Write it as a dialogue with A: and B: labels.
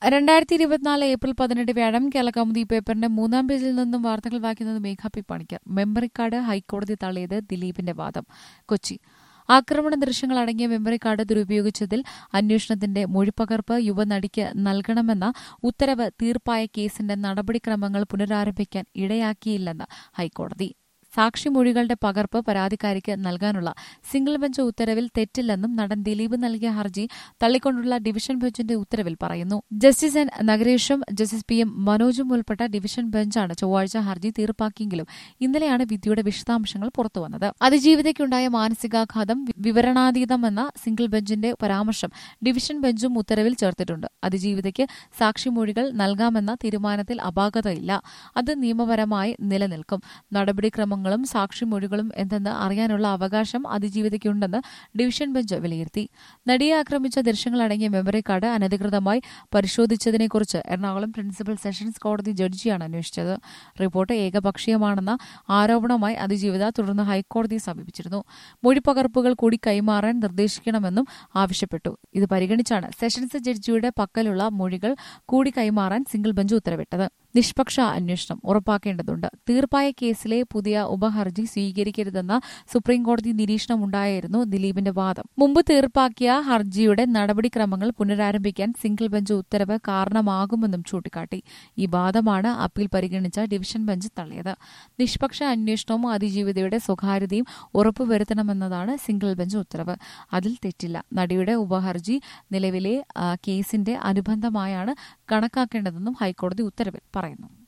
A: രണ്ടായിരത്തി ഇരുപത്തിനാല് ഏപ്രിൽ പതിനെട്ട് വ്യാഴം കേരള കൗമുദി പേപ്പറിന്റെ മൂന്നാം പേജിൽ നിന്നും വാർത്തകൾ വായിക്കുന്നത് Megha P Panicker memory card ഹൈക്കോടതി തള്ളിയത് ദിലീപിന്റെ വാദം കൊച്ചി ആക്രമണ ദൃശ്യങ്ങൾ അടങ്ങിയ മെമ്മറി കാർഡ് ദുരുപയോഗിച്ചതിൽ അന്വേഷണത്തിന്റെ മൊഴിപ്പകർപ്പ് യുവനടിക്ക് നൽകണമെന്ന ഉത്തരവ് തീർപ്പായ കേസിന്റെ നടപടിക്രമങ്ങൾ പുനരാരംഭിക്കാൻ ഇടയാക്കിയില്ലെന്ന് ഹൈക്കോടതി സാക്ഷിമൊഴികളുടെ പകർപ്പ് പരാതിക്കാരിക്ക് നൽകാനുള്ള സിംഗിൾ ബെഞ്ച് ഉത്തരവിൽ തെറ്റില്ലെന്നും നടൻ ദിലീപ് നൽകിയ ഹർജി തള്ളിക്കൊണ്ടുള്ള ഡിവിഷൻ ബെഞ്ചിന്റെ ഉത്തരവിൽ പറയുന്നു ജസ്റ്റിസ് എൻ നഗരേഷും ജസ്റ്റിസ് പി എം മനോജും ഉൾപ്പെട്ട ഡിവിഷൻ ബെഞ്ചാണ് ചൊവ്വാഴ്ച ഹർജി തീർപ്പാക്കിയെങ്കിലും ഇന്നലെയാണ് വിധിയുടെ വിശദാംശങ്ങൾ പുറത്തുവന്നത് അതിജീവിതയ്ക്കുണ്ടായ മാനസികാഘാതം വി- വിവരണാതീതമെന്ന സിംഗിൾ ബെഞ്ചിന്റെ പരാമർശം ഡിവിഷൻ ബെഞ്ചും ഉത്തരവിൽ ചേർത്തിട്ടുണ്ട് അതിജീവിതയ്ക്ക് സാക്ഷിമൊഴികൾ നൽകാമെന്ന തീരുമാനത്തിൽ അപാകതയില്ല അത് നിയമപരമായി നിലനിൽക്കും നടപടിക്രമങ്ങളും സാക്ഷിമൊഴികളും എന്തെന്ന് അറിയാനുള്ള അവകാശം അതിജീവിതയ്ക്കുണ്ടെന്ന് ഡിവിഷൻ ബെഞ്ച് വിലയിരുത്തി നടിയെ ആക്രമിച്ച ദൃശ്യങ്ങളടങ്ങിയ മെമ്മറി കാർഡ് അനധികൃതമായി പരിശോധിച്ചതിനെക്കുറിച്ച് എറണാകുളം പ്രിൻസിപ്പൽ സെഷൻസ് കോടതി ജഡ്ജിയാണ് അന്വേഷിച്ചത് റിപ്പോർട്ട് ഏകപക്ഷീയമാണെന്ന ആരോപണവുമായി അതിജീവിത തുടർന്ന് ഹൈക്കോടതിയെ സമീപിച്ചിരുന്നു മൊഴിപ്പകർപ്പുകൾ കൂടി കൈമാറാൻ നിർദ്ദേശിക്കണമെന്നും ആവശ്യപ്പെട്ടു ഇത് പരിഗണിച്ചാണ് സെഷൻസ് ജഡ്ജിയുടെ പക്കലുള്ള മൊഴികൾ കൂടി കൈമാറാൻ സിംഗിൾ ബെഞ്ച് ഉത്തരവിട്ടത് നിഷ്പക്ഷ അന്വേഷണം ഉറപ്പാക്കേണ്ടതുണ്ട് തീർപ്പായ കേസിലെ പുതിയ ഉപഹർജി സ്വീകരിക്കരുതെന്ന സുപ്രീംകോടതി നിരീക്ഷണമുണ്ടായിരുന്നു ദിലീപിന്റെ വാദം മുമ്പ് തീർപ്പാക്കിയ ഹർജിയുടെ നടപടിക്രമങ്ങൾ പുനരാരംഭിക്കാൻ സിംഗിൾ ബെഞ്ച് ഉത്തരവ് കാരണമാകുമെന്നും ചൂണ്ടിക്കാട്ടി ഈ വാദമാണ് അപ്പീൽ പരിഗണിച്ച ഡിവിഷൻ ബെഞ്ച് തള്ളിയത് നിഷ്പക്ഷ അന്വേഷണവും അതിജീവിതയുടെ സ്വകാര്യതയും ഉറപ്പുവരുത്തണമെന്നതാണ് സിംഗിൾ ബെഞ്ച് ഉത്തരവ് അതിൽ തെറ്റില്ല നടിയുടെ ഉപഹർജി നിലവിലെ ആ, കേസിന്റെ അനുബന്ധമായാണ് കണക്കാക്കേണ്ടതെന്നും ഹൈക്കോടതി ഉത്തരവിൽ പറയുന്നു